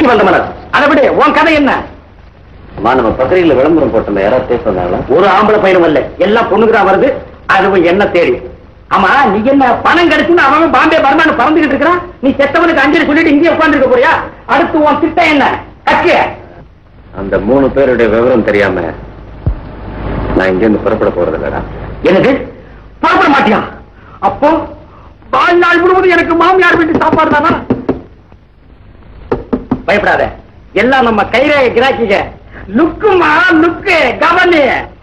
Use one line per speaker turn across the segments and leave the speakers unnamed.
கடைக்கு வந்த மலர் அதை விடு உன் கதை என்ன
அம்மா நம்ம பக்கரியில விளம்பரம் போட்டோம் யாராவது பேச வந்தாங்களா
ஒரு ஆம்பளை பையனும் இல்ல எல்லாம் பொண்ணுக்கு தான் வருது அதுவும் என்ன தேடி ஆமா நீ என்ன பணம் கிடைச்சுன்னு அவன் பாம்பே பர்மான்னு பறந்துகிட்டு இருக்கிறான் நீ செத்தவனுக்கு அஞ்சலி சொல்லிட்டு இங்கே உட்கார்ந்துருக்க போறியா அடுத்து உன் திட்டம் என்ன கட்சிய
அந்த மூணு பேருடைய விவரம் தெரியாம நான் இங்க இருந்து புறப்பட போறது இல்லடா
எனக்கு புறப்பட மாட்டியா அப்போ வாழ்நாள் முழுவதும் எனக்கு மாமியார் வீட்டு சாப்பாடு தானா பயப்படாத எல்லாம் நம்ம கைரேக கிராக்கிங்க லுக்குமா லுக்கு கவனி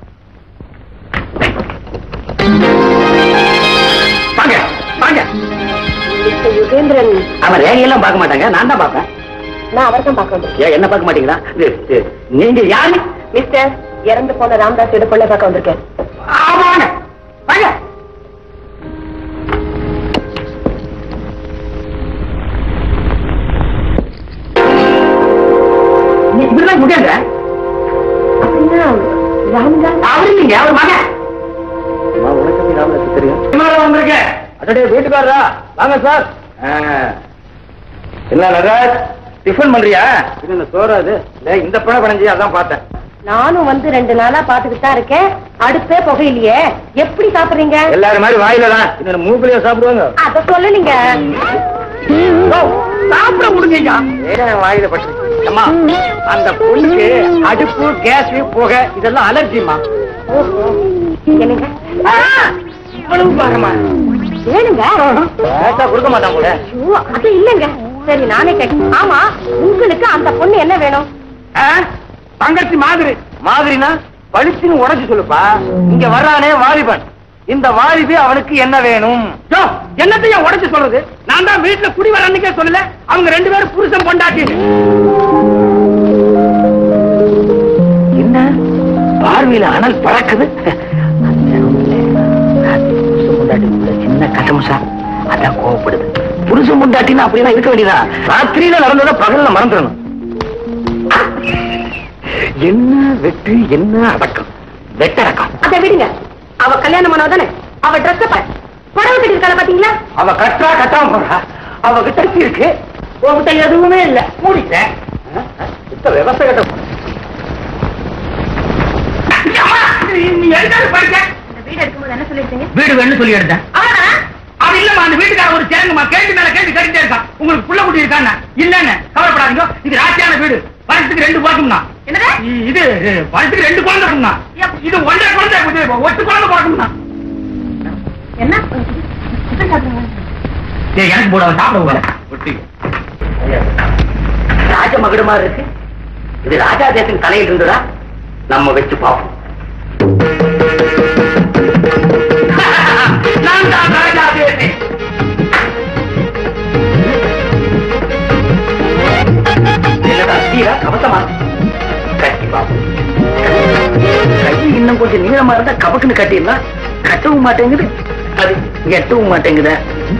வாங்க வாங்க
மிஸ்டர் யுகேந்திரன்
அவன் ரேகையெல்லாம் பார்க்க மாட்டாங்க நான் தான் பார்ப்பேன்
நான் அவர் தான் பார்க்க வந்திருக்கேன்
ஏன் என்ன பார்க்க மாட்டீங்களா இது, இது, நீங்க யாரு
மிஸ்டர் இறந்து போன ராமதாஸ் இட பொண்ணை பார்க்க வந்திருக்கேன்
ஆமாங்க வாங்க நீ இப்படிதான் முடியாத
அப்படின்னா ராமதாஸ்
அவரு இல்லைங்க அவர் மகன்
அம்மா உனக்கு எப்படி ராமதாஸ் தெரியும்
விமானம் வந்திருக்கேன் அதோடைய வீட்டுக்காரரா வாங்க சார் என்ன நகர் டிஃபன் பண்றியா இது சோறு அது இந்த பழம் பணஞ்சி அதான் பார்த்தேன்
நானும் வந்து ரெண்டு நாளா பாத்துக்கிட்டு தான் இருக்கேன் அடுப்பே புகையிலையே எப்படி சாப்பிடுறீங்க
எல்லாரும் மாதிரி வாயில தான் இன்னொரு மூக்குலயே சாப்பிடுவாங்க
அத சொல்லலீங்க
சாப்பிட முடிஞ்சா வாயில பட்டு அம்மா அந்த பொண்ணுக்கு அடுப்பு கேஸ் புகை இதெல்லாம் அலர்ஜிமா
ஓஹோ என்னங்க
இவ்வளவு பாருமா
வேணுங்க
கேட்டா கொடுக்க மாட்டான் கூட
ஐயோ, அது இல்லங்க சரி நானே கேட்டேன் ஆமா உங்களுக்கு அந்த பொண்ணு என்ன வேணும்
ஆ? தங்கச்சி மாதிரி மாதிரினா பளிச்சுன்னு உடைச்சு சொல்லுப்பா இங்க வர்றானே வாலிபன் இந்த வாலிபி அவனுக்கு என்ன வேணும் என்னத்தையும் உடைச்சு சொல்றது நான் தான் வீட்டுல குடி வர அன்னைக்கே சொல்லல அவங்க ரெண்டு பேரும் புருஷன் பொண்டாட்டி என்ன பார்வையில அனல் பறக்குது புருஷன் பொண்டாட்டிக்குள்ள சின்ன கசமுசா அதான் கோவப்படுது புருஷன் பொண்டாட்டினா அப்படின்னா இருக்க வேண்டியதா ராத்திரியில நடந்ததை பகல்ல மறந்துடணும் என்ன வெட்டு என்ன அடக்கம் வெட்டடக்கம்
அதை விடுங்க அவ கல்யாணம் பண்ணவ தானே அவ ட்ரெஸ் புடவை கட்டிருக்காள பாத்தீங்களா
அவ கட்டா கட்டாம போறா அவ கிட்ட இருக்கு உன்கிட்ட எதுவுமே இல்ல மூடிட்டேன் இப்ப விவசாய கட்ட போறேன். அம்மா, நீ- நீ எதுக்காக படிச்ச?
வீடு எடுக்கும்போது என்ன சொல்லிருக்கீங்க
வீடு வேணும்னு சொல்லி எடுத்தேன்
ஆனா
அது இல்லம்மா அந்த வீட்டுக்கார ஒரு சேருங்கம்மா கேள்வி மேல கேள்வி கட்டிட்டே இருக்கான் உங்களுக்கு புள்ள குட்டி இருக்கான்னு இல்லன்னு கவலைப்படாதீங்க இது ராசியான வீடு வருஷத்துக்கு ரெண்டு போட்டும்னா
என்னது
இ- இது இது, வருஷத்துக்கு ரெண்டு குழந்தை இருக்கும்னா இது ஒன்றரை குழந்தை இது ஒட்டு குழந்தை பிறக்கும்னா
என்ன இப்ப சாப்பிடுங்க.
டேய், எனக்கு போட சாப்பிட போல ராஜ மகுடு மாதிரி இருக்கு இது ராஜா தேசத்தின் தலையில் இருந்ததா நம்ம வச்சு பார்ப்போம் நான் தான் ராஜா தேசன் என்னடா, சீரா, கவசமா கட்டி பார்ப்போம் கை இன்னும் கொஞ்சம் நீளமா இருந்தா கபக்குன்னு கட்டிடலாம் கட்டவும் மாட்டேங்குது அது எட்டவும் மாட்டேங்குது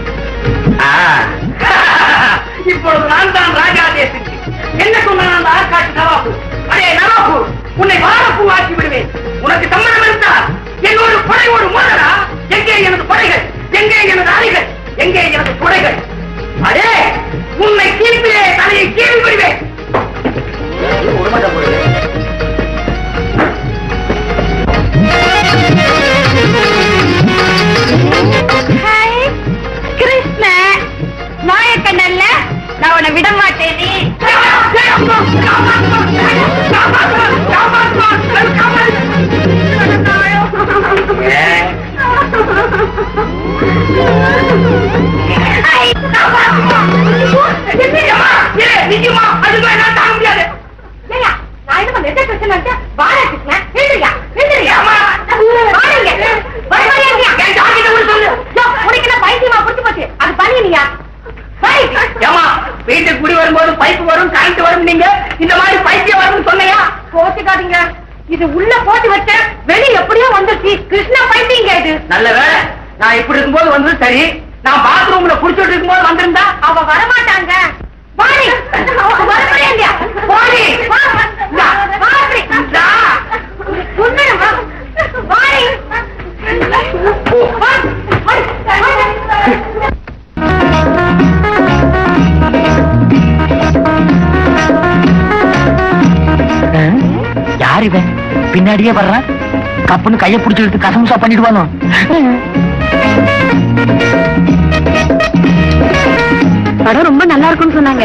இப்பொழுது நான் தான் ராஜா தேசிக்கு என்ன சொன்னான் அந்த ஆற்காட்டு நவாபு அடே நவாபு உன்னை வாரப்பூ ஆக்கி விடுவேன் உனக்கு சம்மதம் இருந்தால் என்னோட படையோடு மோதரா எங்கே எனது படைகள் எங்கே எனது அறைகள் எங்கே எனது துறைகள் அடே உன்னை கீழ்ப்பிலே தலையை கீழ் விடுவேன்
ஹாய் கிருஷ்ண மாயக்கண்ணல்ல நான் உன்னை விட மாட்டேனே ஏய்யா, நான் என்ன பண்ண பிரச்சனை இருக்கு வாழ கிருஷ்ண எழுதுறியா எழுதுறியா வாழங்க உனக்கு என்ன பைத்தியமா புடிச்சு போச்சு அது பண்ணியா
ஏமா வீட்டுக்கு குடி வரும்போது பைப்பு வரும் கரண்ட் வரும் நீங்க இந்த மாதிரி பைத்தியம் வரும்னு சொன்னையா
போச்சுக்காதீங்க இது உள்ள போட்டு வச்ச வெளி எப்படியோ வந்துருச்சு கிருஷ்ணா பைத்தியங்க இது
நல்ல வேலை நான் இப்படி இருக்கும்போது வந்தது சரி நான் பாத்ரூம்ல குடிச்சிட்டு இருக்கும்போது வந்திருந்தா
அவ வரமாட்டாங்க வாடி அவ வரமாட்டேங்க
போடி.
இந்தா, வாடி.
இந்தா.
உண்மையா? வாடி.
போ.
வாடி. வாடி.
யார் இவன் பின்னாடியே வர்றான் கப்புன்னு கைய பிடிச்சு எடுத்து கசமுசா பண்ணிடுவானோ
படம் ரொம்ப நல்லா இருக்கும்னு சொன்னாங்க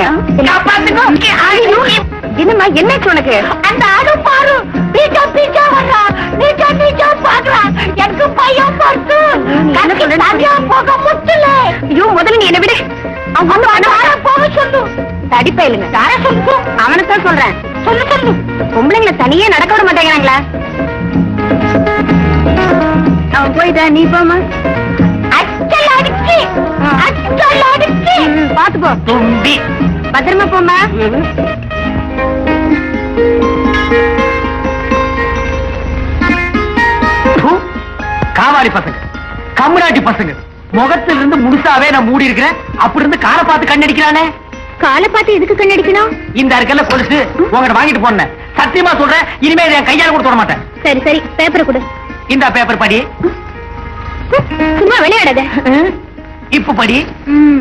என்னம்மா என்ன உனக்கு அந்த ஆடு பாரு பீச்சா பீச்சா வர்றா நீச்சா நீச்சா பாக்குறா எனக்கு பையன் பார்த்து கணக்கு சரியா போக முட்டல ஐயோ முதல்ல நீ என்ன விடு அவன் வார போக சொல்லு தடிப்பையிலுங்க யார சொல்லு அவனை தான் சொல்றேன் சொல்லு சொல்லு பொம்பளைங்களை தனியே நடக்க விட மாட்டேங்கிறாங்களா அவன் போயிட்டா நீ போமா அச்சல் அடிச்சு அச்சல் அடிச்சு பாத்துக்கோ
தும்பி
பத்திரமா போமா
ப்பு, காவாடி பசங்க கம்முனாட்டி பசங்க முகத்துல இருந்து முழுசாவே நான் மூடி இருக்கிறேன் அப்படி இருந்து காலை பார்த்து கண்ணடிக்கிறானே
காலை பார்த்து எதுக்கு கண்ணடிக்கணும்
இந்த இருக்கல கொலுசு உங்ககிட்ட வாங்கிட்டு போனேன் சத்தியமா சொல்றேன் இனிமே இதை என் கையால கூட தொட மாட்டேன்
சரி சரி பேப்பரை கொடு
இந்த பேப்பர் படி
சும்மா விளையாடாத
இப்ப படி
ம்.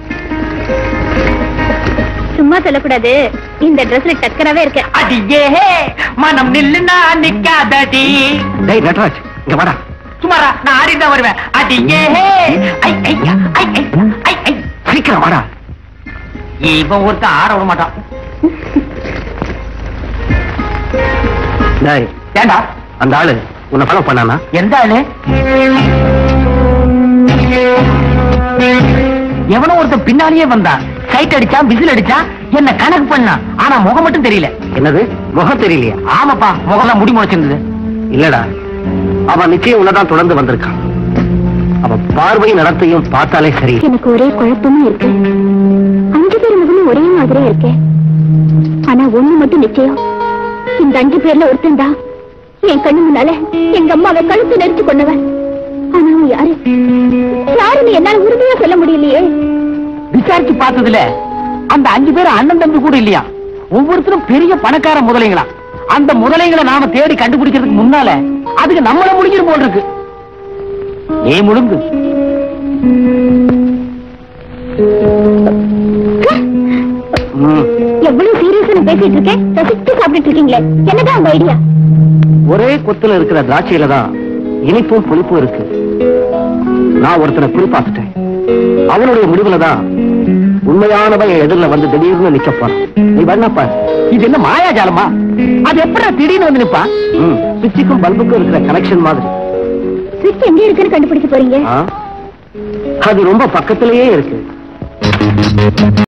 சும்மா சொல்லக்கூடாது இந்த ட்ரெஸ்ல டக்கராவே இருக்க
அடியே மனம் நில்லுனா நிக்காதடி
டேய் நட்ராஜ் இங்க வாடா
சுமாரா நான் ஆடிட்டு தான் வருவேன் அடியே ஐ ஐயா ஐ ஐ ஐ ஐ
சீக்கிரம் வாடா
இவன் ஒருத்தன் ஆட விட மாட்டான்
டேய்
ஏண்டா
அந்த ஆளு உன்னை ஃபாலோ பண்ணானா
எந்த ஆளு எவனோ ஒருத்தன் பின்னாலேயே வந்தான் சைட் அடிச்சான் விசில் அடிச்சான் என்ன கணக்கு பண்ணான் ஆனா முகம் மட்டும் தெரியல
என்னது முகம் தெரியலையா
ஆமாப்பா முகம்லாம் முடி முளைச்சிருந்தது
இல்லடா அவன் நிச்சயம் உன்னதான் தொடர்ந்து வந்திருக்கான் அவன் பார்வை நடத்தையும் பார்த்தாலே சரி
எனக்கு ஒரே குழப்பமா இருக்கு அஞ்சு பேர் முகமும் ஒரே மாதிரியே இருக்கு ஆனா ஒண்ணு மட்டும் நிச்சயம் இந்த அஞ்சு பேர்ல ஒருத்தன் தான் என் கண்ணு முன்னால எங்க அம்மாவை கழுத்து நெரிச்சு கொண்டவன் ஆனா அவன் யாரு யாருன்னு என்னால உறுதியா சொல்ல முடியலையே
விசாரிச்சு பார்த்ததுல அந்த அஞ்சு பேர் அண்ணன் தம்பி கூட இல்லையா ஒவ்வொருத்தரும் பெரிய பணக்கார முதலைங்களா அந்த முதலைங்களை நாம தேடி கண்டுபிடிக்கிறதுக்கு முன்னால அதுக்கு நம்மள முடிஞ்சிரும் போல் இருக்கு நீ முழுங்கு
ம்.
எவ்வளவு சீரியஸா பேசிட்டு இருக்கேன் ரசிச்சு சாப்பிட்டுட்டு இருக்கீங்களே என்னதான் உங்க ஐடியா
ஒரே கொத்துல இருக்கிற திராட்சையில தான் இனிப்பும் புளிப்பும் இருக்கு நான் ஒருத்தனை குறிப்பாத்துட்டேன் அவனுடைய முடிவுல தான் உண்மையானவன் என் எதிரில வந்து திடீர்னு நிக்க போறான் நீ வேணா
இது என்ன மாயாஜாலமா அது எப்படி திடீர்னு வந்து நிப்பா
ம் சுவிட்சுக்கும் பல்புக்கும் இருக்கிற கனெக்ஷன் மாதிரி
சுவிட்ச் எங்க இருக்குன்னு கண்டுபிடிக்க போறீங்க
ஆ? அது ரொம்ப பக்கத்திலேயே இருக்கு